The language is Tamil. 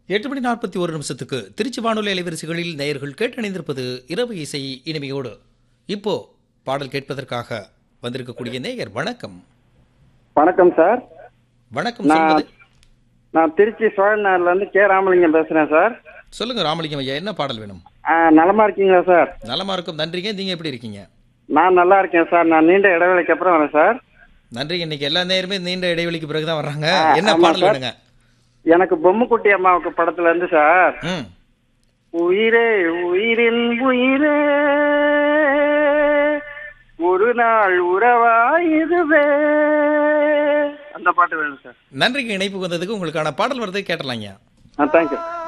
எட்டு மணி நாற்பத்தி ஒரு நிமிஷத்துக்கு திருச்சி வானொலி அலைவரிசைகளில் நேயர்கள் கேட்டணிந்திருப்பது இரவு இசை இனிமையோடு இப்போ பாடல் கேட்பதற்காக வந்திருக்கக்கூடிய நேயர் வணக்கம் வணக்கம் சார் வணக்கம் நான் சொல்வது நான் திருச்சி சோழநாடுல இருந்து கே ராமலிங்கம் பேசுறேன் சார் சொல்லுங்க ராமலிங்கம் ஐயா என்ன பாடல் வேணும் ஆ, நலமா இருக்கீங்களா சார் நலமா இருக்கும் நன்றிங்க நீங்க எப்படி இருக்கீங்க நான் நல்லா இருக்கேன் சார் நான் நீண்ட இடைவெளிக்கு அப்புறம் வரேன் சார் நன்றிங்க இன்னைக்கு எல்லா நேரமே நீண்ட இடைவெளிக்கு பிறகுதான் வர்றாங்க ஆ, என்ன ஆமா பாடல் சார். வேணுங்க எனக்கு பொம்முக்குட்டி அம்மாவுக்கு படத்துல இருந்து சார் ம் உயிரே உயிரின் உயிரே ஒரு நாள் உறவாயுதுவே அந்த பாட்டு வேணும் சார் நன்றிங்க இணைப்பு வந்ததுக்கு உங்களுக்கான பாடல் வரதை கேட்டலாங்க ஆ தேங்க்யூ